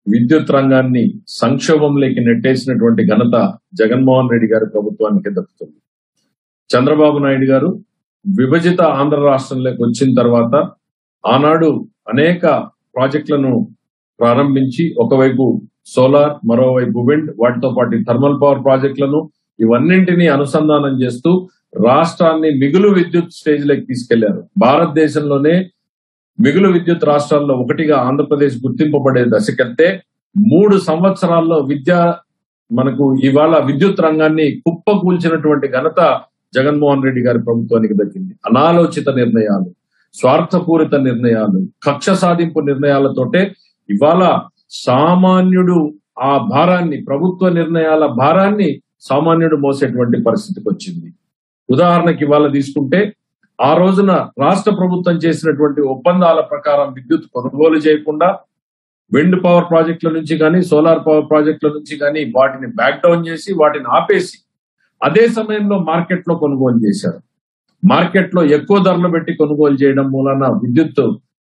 విద్యుత్ రంగాన్ని సంక్షోభంలోకి నెట్టేసినటువంటి ఘనత జగన్మోహన్ రెడ్డి గారి ప్రభుత్వానికి దక్కుతుంది చంద్రబాబు నాయుడు గారు విభజిత ఆంధ్ర రాష్ట్రంలోకి వచ్చిన తర్వాత ఆనాడు అనేక ప్రాజెక్టులను ప్రారంభించి ఒకవైపు సోలార్ మరోవైపు విండ్ వాటితో పాటు థర్మల్ పవర్ ప్రాజెక్టులను ఇవన్నింటినీ అనుసంధానం చేస్తూ రాష్ట్రాన్ని మిగులు విద్యుత్ స్టేజ్ లోకి తీసుకెళ్లారు భారతదేశంలోనే మిగులు విద్యుత్ రాష్ట్రాల్లో ఒకటిగా ఆంధ్రప్రదేశ్ గుర్తింపబడే దశకెళ్తే మూడు సంవత్సరాల్లో విద్యా మనకు ఇవాళ విద్యుత్ రంగాన్ని కుప్పకూల్చినటువంటి ఘనత జగన్మోహన్ రెడ్డి గారి ప్రభుత్వానికి దక్కింది అనాలోచిత నిర్ణయాలు స్వార్థపూరిత నిర్ణయాలు కక్ష సాధింపు నిర్ణయాలతోటే ఇవాళ సామాన్యుడు ఆ భారాన్ని ప్రభుత్వ నిర్ణయాల భారాన్ని సామాన్యుడు మోసేటువంటి పరిస్థితికి వచ్చింది ఉదాహరణకి ఇవాళ తీసుకుంటే ఆ రోజున రాష్ట్ర ప్రభుత్వం చేసినటువంటి ఒప్పందాల ప్రకారం విద్యుత్ కొనుగోలు చేయకుండా విండ్ పవర్ ప్రాజెక్టుల నుంచి కానీ సోలార్ పవర్ ప్రాజెక్టుల నుంచి కానీ వాటిని బ్యాక్ డౌన్ చేసి వాటిని ఆపేసి అదే సమయంలో మార్కెట్ లో కొనుగోలు చేశారు మార్కెట్ లో ఎక్కువ ధరలు పెట్టి కొనుగోలు చేయడం మూలన విద్యుత్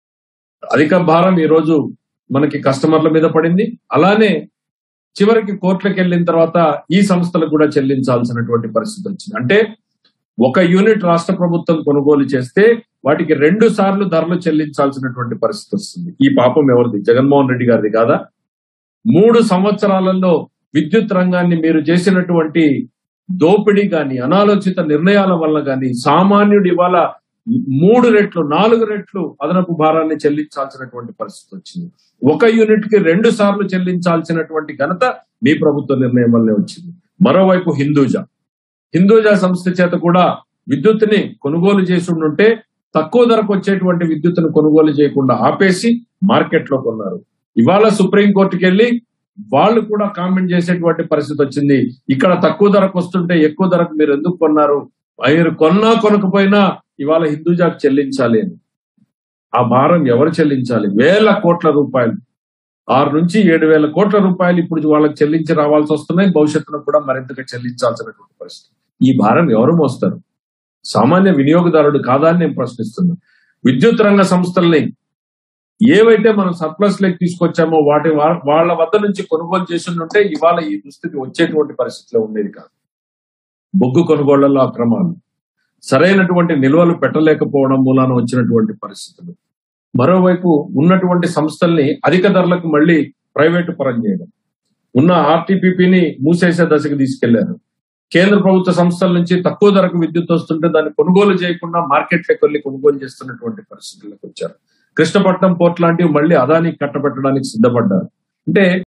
అధిక భారం ఈ రోజు మనకి కస్టమర్ల మీద పడింది అలానే చివరికి కోర్టులకు వెళ్ళిన తర్వాత ఈ సంస్థలకు కూడా చెల్లించాల్సినటువంటి పరిస్థితి వచ్చింది అంటే ఒక యూనిట్ రాష్ట్ర ప్రభుత్వం కొనుగోలు చేస్తే వాటికి రెండు సార్లు ధరలు చెల్లించాల్సినటువంటి పరిస్థితి వస్తుంది ఈ పాపం ఎవరిది జగన్మోహన్ రెడ్డి గారిది కాదా మూడు సంవత్సరాలలో విద్యుత్ రంగాన్ని మీరు చేసినటువంటి దోపిడీ గాని అనాలోచిత నిర్ణయాల వల్ల గాని సామాన్యుడు ఇవాళ మూడు రెట్లు నాలుగు రెట్లు అదనపు భారాన్ని చెల్లించాల్సినటువంటి పరిస్థితి వచ్చింది ఒక యూనిట్ కి రెండు సార్లు చెల్లించాల్సినటువంటి ఘనత మీ ప్రభుత్వ నిర్ణయం వల్లే వచ్చింది మరోవైపు హిందూజా హిందూజా సంస్థ చేత కూడా విద్యుత్తుని కొనుగోలు చేసి ఉంటే తక్కువ ధరకు వచ్చేటువంటి విద్యుత్తును కొనుగోలు చేయకుండా ఆపేసి మార్కెట్ లో కొన్నారు ఇవాళ సుప్రీం కోర్టుకి వెళ్ళి వాళ్ళు కూడా కామెంట్ చేసేటువంటి పరిస్థితి వచ్చింది ఇక్కడ తక్కువ ధరకు వస్తుంటే ఎక్కువ ధరకు మీరు ఎందుకు కొన్నారు మీరు కొన్నా కొనకపోయినా ఇవాళ హిందూజాకు చెల్లించాలి అని ఆ భారం ఎవరు చెల్లించాలి వేల కోట్ల రూపాయలు ఆరు నుంచి ఏడు వేల కోట్ల రూపాయలు ఇప్పుడు వాళ్ళకి చెల్లించి రావాల్సి వస్తున్నాయి భవిష్యత్తులో కూడా మరింతగా చెల్లించాల్సినటువంటి పరిస్థితి ఈ భారం ఎవరు మోస్తారు సామాన్య వినియోగదారుడు కాదా అని నేను ప్రశ్నిస్తున్నా విద్యుత్ రంగ సంస్థల్ని ఏవైతే మనం సర్ప్లస్ లెక్ తీసుకొచ్చామో వాటి వాళ్ళ వద్ద నుంచి కొనుగోలు చేసి ఉంటే ఇవాళ ఈ దుస్థితి వచ్చేటువంటి పరిస్థితిలో ఉండేది కాదు బొగ్గు కొనుగోళ్లలో అక్రమాలు సరైనటువంటి నిల్వలు పెట్టలేకపోవడం మూలాన వచ్చినటువంటి పరిస్థితులు మరోవైపు ఉన్నటువంటి సంస్థల్ని అధిక ధరలకు మళ్ళీ ప్రైవేటు పరం చేయడం ఉన్న ఆర్టీపీపీని మూసేసే దశకు తీసుకెళ్లారు కేంద్ర ప్రభుత్వ సంస్థల నుంచి తక్కువ ధరకు విద్యుత్ వస్తుంటే దాన్ని కొనుగోలు చేయకుండా మార్కెట్లోకి వెళ్ళి కొనుగోలు చేస్తున్నటువంటి పరిస్థితులకు వచ్చారు కృష్ణపట్నం పోర్ట్ లాంటివి మళ్ళీ అదానికి కట్టబెట్టడానికి సిద్ధపడ్డారు అంటే